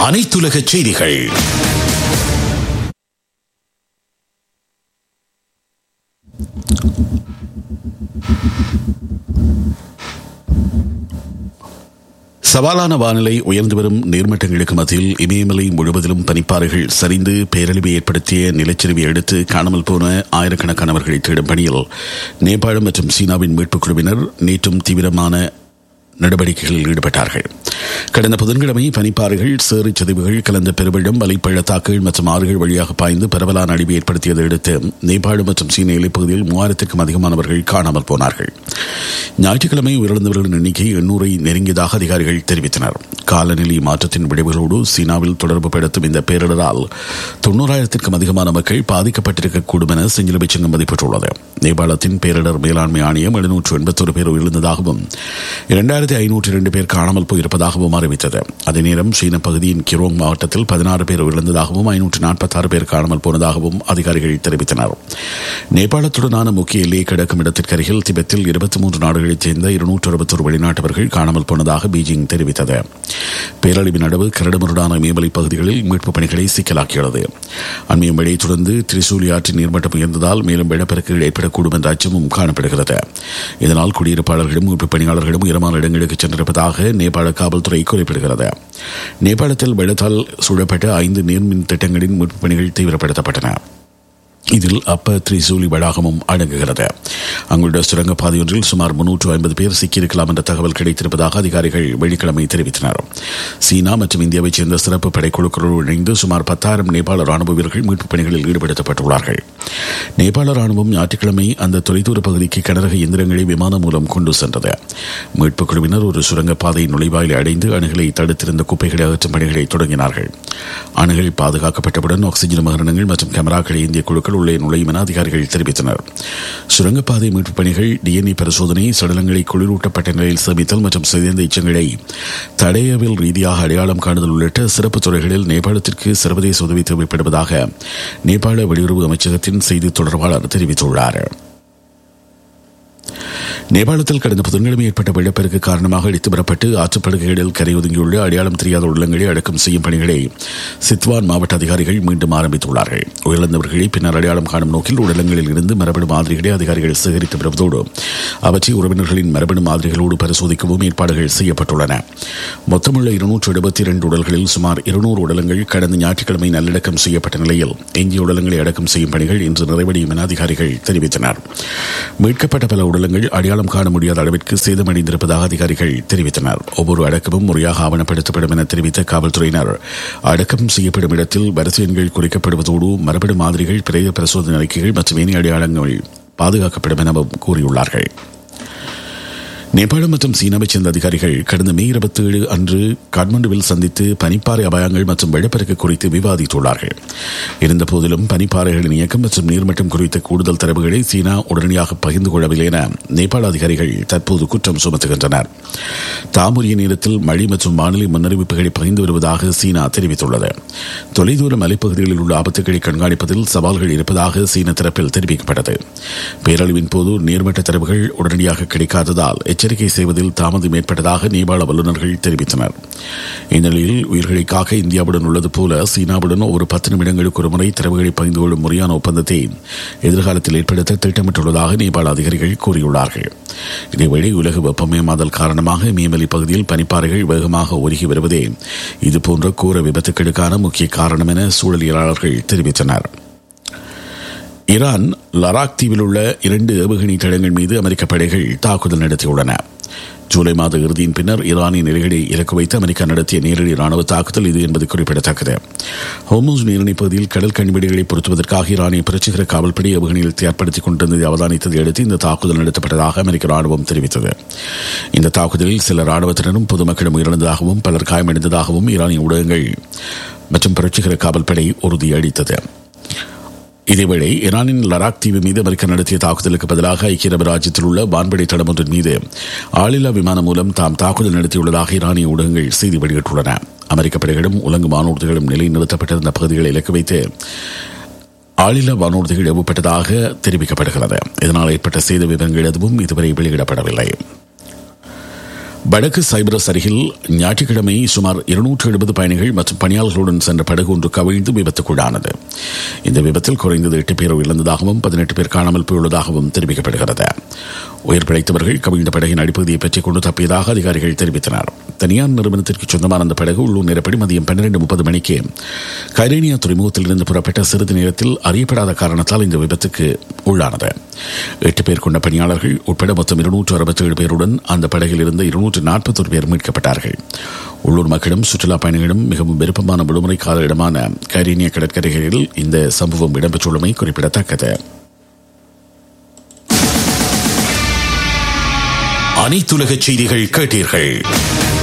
அனைத்துலக செய்திகள் சவாலான வானிலை உயர்ந்து வரும் நீர்மட்டங்களுக்கு மத்தியில் இமயமலை முழுவதிலும் பனிப்பாறைகள் சரிந்து பேரழிவை ஏற்படுத்திய நிலச்சரிவை அடுத்து காணாமல் போன ஆயிரக்கணக்கானவர்களை தேடும் பணியில் நேபாளம் மற்றும் சீனாவின் மீட்புக் குழுவினர் நேற்றும் தீவிரமான நடவடிக்கைகளில் ஈடுபட்டார்கள் கடந்த புதன்கிழமை பனிப்பாறைகள் சேறு சதிவுகள் கலந்த பெருவெள்ளம் மலைப்பள்ளத்தாக்குகள் மற்றும் ஆறுகள் வழியாக பாய்ந்து பரவலான அழிவை ஏற்படுத்தியதை அடுத்து நேபாளம் மற்றும் சீன எல்லைப்பகுதியில் மூவாயிரத்திற்கும் அதிகமானவர்கள் காணாமல் போனார்கள் ஞாயிற்றுக்கிழமை உயிரிழந்தவர்களின் எண்ணிக்கை எண்ணூரை நெருங்கியதாக அதிகாரிகள் தெரிவித்தனர் காலநிலை மாற்றத்தின் விளைவுகளோடு சீனாவில் தொடர்பு படுத்தும் இந்த பேரிடரால் தொன்னூறாயிரத்திற்கும் அதிகமான மக்கள் பாதிக்கப்பட்டிருக்கக்கூடும் என செஞ்சிலுவை சங்கம் மதிப்பிட்டுள்ளது நேபாளத்தின் பேரிடர் மேலாண்மை ஆணையம் எழுநூற்று எண்பத்தொரு பேர் உயிரிழந்ததாகவும் இரண்டாயிரத்தி ஐநூற்றி இரண்டு பேர் காணாமல் போயிருப்பதாகவும் அறிவித்தது அதே நேரம் சீன பகுதியின் கிரோங் மாவட்டத்தில் பதினாறு பேர் உயிரிழந்ததாகவும் ஐநூற்று நாற்பத்தாறு பேர் காணாமல் போனதாகவும் அதிகாரிகள் தெரிவித்தனர் நேபாளத்துடனான முக்கிய எல்லையை கிடக்கும் இடத்திற்கு அருகில் திபெத்தில் இருபத்தி மூன்று நாடுகளைச் சேர்ந்த இருநூற்று அறுபத்தொரு வெளிநாட்டவர்கள் காணாமல் போனதாக பீஜிங் தெரிவித்தது பேரழிவின் நடுவு கரடுமுரடான மேமலை பகுதிகளில் மீட்புப் பணிகளை சிக்கலாக்கியுள்ளது அண்மைய மழையை தொடர்ந்து திரிசூலி ஆற்றின் நீர்மட்டம் உயர்ந்ததால் மேலும் வெள்ளப்பெருக்குகள் ஏற்படக்கூடும் என்ற அச்சமும் காணப்படுகிறது இதனால் குடியிருப்பாளர்களும் மீட்புப் பணியாளர்களும் உயரமான இடங்களுக்கு சென்றிருப்பதாக நேபாள காவல்துறை குறிப்பிடுகிறது நேபாளத்தில் வெள்ளத்தால் சூழப்பட்ட ஐந்து நீர்மின் திட்டங்களின் மீட்புப் பணிகள் தீவிரப்படுத்தப்பட்டன இதில் அப்ப திரிசூலி வளாகமும் அடங்குகிறது அங்குள்ள சுரங்கப்பாதை ஒன்றில் சுமார் முன்னூற்று ஐம்பது பேர் சிக்கியிருக்கலாம் என்ற தகவல் கிடைத்திருப்பதாக அதிகாரிகள் வெள்ளிக்கிழமை தெரிவித்தனர் சீனா மற்றும் இந்தியாவைச் சேர்ந்த சிறப்பு படைக்குழுக்களோடு இணைந்து சுமார் பத்தாயிரம் நேபாள ராணுவ வீரர்கள் மீட்புப் பணிகளில் ஈடுபடுத்தப்பட்டுள்ளார்கள் நேபாள ராணுவம் ஞாயிற்றுக்கிழமை அந்த தொலைதூர பகுதிக்கு கனரக இயந்திரங்களை விமானம் மூலம் கொண்டு சென்றது மீட்புக் குழுவினர் ஒரு சுரங்கப்பாதை நுழைவாயிலை அடைந்து அணுகளை தடுத்திருந்த குப்பைகளை அகற்றும் பணிகளை தொடங்கினார்கள் அணுகள் பாதுகாக்கப்பட்டவுடன் ஆக்சிஜன் உபகரணங்கள் மற்றும் கேமராக்களை இந்திய குழுக்கள் உள்ளே நுழையும் என அதிகாரிகள் தெரிவித்தனர் சுரங்கப்பாதை மீட்புப் பணிகள் டிஎன்ஏ பரிசோதனை சடலங்களை குளிரூட்டப்பட்ட நிலையில் சேமித்தல் மற்றும் சிதைந்த எச்சங்களை தடையவியல் ரீதியாக அடையாளம் காணுதல் உள்ளிட்ட சிறப்பு துறைகளில் நேபாளத்திற்கு சர்வதேச உதவி தேவைப்படுவதாக நேபாள வெளியுறவு அமைச்சகத்தின் செய்தி தொடர்பாளர் தெரிவித்துள்ளார் நேபாளத்தில் கடந்த புதன்கிழமை ஏற்பட்ட வெள்ளப்பெருக்கு காரணமாக அடித்து வரப்பட்டு ஆற்றுப்படுகைகளில் கரை ஒதுங்கியுள்ள அடையாளம் தெரியாத உள்ளங்களை அடக்கம் செய்யும் பணிகளை சித்வான் மாவட்ட அதிகாரிகள் மீண்டும் ஆரம்பித்துள்ளார்கள் உயிரிழந்தவர்களை பின்னர் அடையாளம் காணும் நோக்கில் உடலங்களில் இருந்து மரபணு மாதிரிகளை அதிகாரிகள் சேகரித்து வருவதோடு அவற்றை உறவினர்களின் மரபணு மாதிரிகளோடு பரிசோதிக்கவும் ஏற்பாடுகள் செய்யப்பட்டுள்ளன மொத்தமுள்ள இருநூற்று எழுபத்தி இரண்டு உடல்களில் சுமார் இருநூறு உடலங்கள் கடந்த ஞாயிற்றுக்கிழமை நல்லடக்கம் செய்யப்பட்ட நிலையில் எஞ்சிய உடலங்களை அடக்கம் செய்யும் பணிகள் இன்று நிறைவடையும் என அதிகாரிகள் தெரிவித்தனர் மீட்கப்பட்ட பல உடலங்கள் அடையாளம் காண முடியாத அளவிற்கு சேதமடைந்திருப்பதாக அதிகாரிகள் தெரிவித்தனர் ஒவ்வொரு அடக்கமும் முறையாக ஆவணப்படுத்தப்படும் என தெரிவித்த காவல்துறையினர் அடக்கம் செய்யப்படும் இடத்தில் வரிசை எண்கள் குறிக்கப்படுவதோடு மரபணு மாதிரிகள் பிரேத பரிசோதனை அறிக்கைகள் மற்றும் இனி அடையாளங்கள் பாதுகாக்கப்படும் எனவும் கூறியுள்ளார்கள் நேபாளம் மற்றும் சீனாவைச் சேர்ந்த அதிகாரிகள் கடந்த மே இருபத்தி ஏழு அன்று காட்மண்டுவில் சந்தித்து பனிப்பாறை அபாயங்கள் மற்றும் வெள்ளப்பெருக்கு குறித்து விவாதித்துள்ளார்கள் இருந்தபோதிலும் பனிப்பாறைகளின் இயக்கம் மற்றும் நீர்மட்டம் குறித்த கூடுதல் தரவுகளை சீனா உடனடியாக பகிர்ந்து கொள்ளவில்லை என நேபாள அதிகாரிகள் தற்போது குற்றம் சுமத்துகின்றனர் தாமுரிய நேரத்தில் மழை மற்றும் வானிலை முன்னறிவிப்புகளை பகிர்ந்து வருவதாக சீனா தெரிவித்துள்ளது தொலைதூர மலைப்பகுதிகளில் உள்ள ஆபத்துகளை கண்காணிப்பதில் சவால்கள் இருப்பதாக சீன தரப்பில் தெரிவிக்கப்பட்டது பேரழிவின் போது நீர்மட்ட தரவுகள் உடனடியாக கிடைக்காததால் எச்சரிக்கை செய்வதில் தாமதம் ஏற்பட்டதாக நேபாள வல்லுநர்கள் தெரிவித்தனர் இந்நிலையில் உயிர்களை காக்க இந்தியாவுடன் உள்ளது போல சீனாவுடன் ஒரு பத்து நிமிடங்களுக்கு ஒரு முறை தரவுகளை பகிர்ந்து கொள்ளும் முறையான ஒப்பந்தத்தை எதிர்காலத்தில் ஏற்படுத்த திட்டமிட்டுள்ளதாக நேபாள அதிகாரிகள் கூறியுள்ளார்கள் இதேவேளை உலக வெப்பமயமாதல் காரணமாக மேமலி பகுதியில் பனிப்பாறைகள் வேகமாக ஒருகி வருவதே இதுபோன்ற கூற விபத்துக்களுக்கான முக்கிய காரணம் என சூழலியலாளர்கள் தெரிவித்தனர் ஈரான் லராக் தீவில் உள்ள இரண்டு ஏவுகணை தளங்கள் மீது அமெரிக்க படைகள் தாக்குதல் நடத்தியுள்ளன ஜூலை மாத இறுதியின் பின்னர் ஈரானிய நிலைகளை இலக்கு வைத்து அமெரிக்கா நடத்திய நேரடி ராணுவ தாக்குதல் இது என்பது குறிப்பிடத்தக்கது ஹோமூஸ் நீரிணை பகுதியில் கடல் கண்வெடிகளை பொருத்துவதற்காக ஈரானிய புரட்சிகர காவல்படை ஏவுகணையில் தயார்படுத்திக் கொண்டிருந்ததை அவதானித்ததை அடுத்து இந்த தாக்குதல் நடத்தப்பட்டதாக அமெரிக்க ராணுவம் தெரிவித்தது இந்த தாக்குதலில் சில ராணுவத்தினரும் பொதுமக்களும் உயிரிழந்ததாகவும் பலர் காயமடைந்ததாகவும் ஈரானிய ஊடகங்கள் மற்றும் புரட்சிகர காவல்படை உறுதியளித்தது இதேவேளை ஈரானின் லராக் தீவு மீது அமெரிக்கா நடத்திய தாக்குதலுக்கு பதிலாக ஐக்கிய அரபு ராஜ்யத்தில் உள்ள வான்படை தடம் ஒன்றின் மீது ஆளில்லா விமானம் மூலம் தாம் தாக்குதல் நடத்தியுள்ளதாக ஈரானிய ஊடகங்கள் செய்தி வெளியிட்டுள்ளன அமெரிக்க படைகளும் உலங்கு வானூர்திகளும் நிலைநிறுத்தப்பட்டிருந்த பகுதிகளை இலக்கு வைத்து ஆளில்லா வானூர்திகள் ஏவப்பட்டதாக தெரிவிக்கப்படுகிறது இதனால் ஏற்பட்ட சேத விவரங்கள் எதுவும் இதுவரை வெளியிடப்படவில்லை வடக்கு சைப்ரஸ் அருகில் ஞாயிற்றுக்கிழமை சுமார் இருநூற்று எழுபது பயணிகள் மற்றும் பணியாளர்களுடன் சென்ற படகு ஒன்று கவிழ்ந்து விபத்துக்குள்ளானது இந்த விபத்தில் குறைந்தது எட்டு பேர் உயிரிழந்ததாகவும் பதினெட்டு பேர் காணாமல் போயுள்ளதாகவும் தெரிவிக்கப்படுகிறது உயிர் பிழைத்தவர்கள் கவிழ்ந்த படகின் அடிப்பகுதியை பற்றிக் கொண்டு தப்பியதாக அதிகாரிகள் தெரிவித்தனர் தனியார் நிறுவனத்திற்கு சொந்தமான அந்த படகு உள்ளூர் நேரப்படி மதியம் பன்னிரண்டு முப்பது மணிக்கு கைரேனியா துறைமுகத்திலிருந்து புறப்பட்ட சிறிது நேரத்தில் அறியப்படாத காரணத்தால் இந்த விபத்துக்கு உள்ளானது எட்டு பேர் கொண்ட பணியாளர்கள் உட்பட மொத்தம் இருநூற்று அறுபத்தி ஏழு பேருடன் அந்த படகில் இருந்து இருநூற்று நாற்பத்தொரு பேர் மீட்கப்பட்டார்கள் உள்ளூர் மக்களும் சுற்றுலா பயணிகளும் மிகவும் விருப்பமான விடுமுறை கால இடமான கைரேனியா கடற்கரைகளில் இந்த சம்பவம் இடம்பெற்றுள்ளமை குறிப்பிடத்தக்கது அனைத்துலக செய்திகள் கேட்டீர்கள்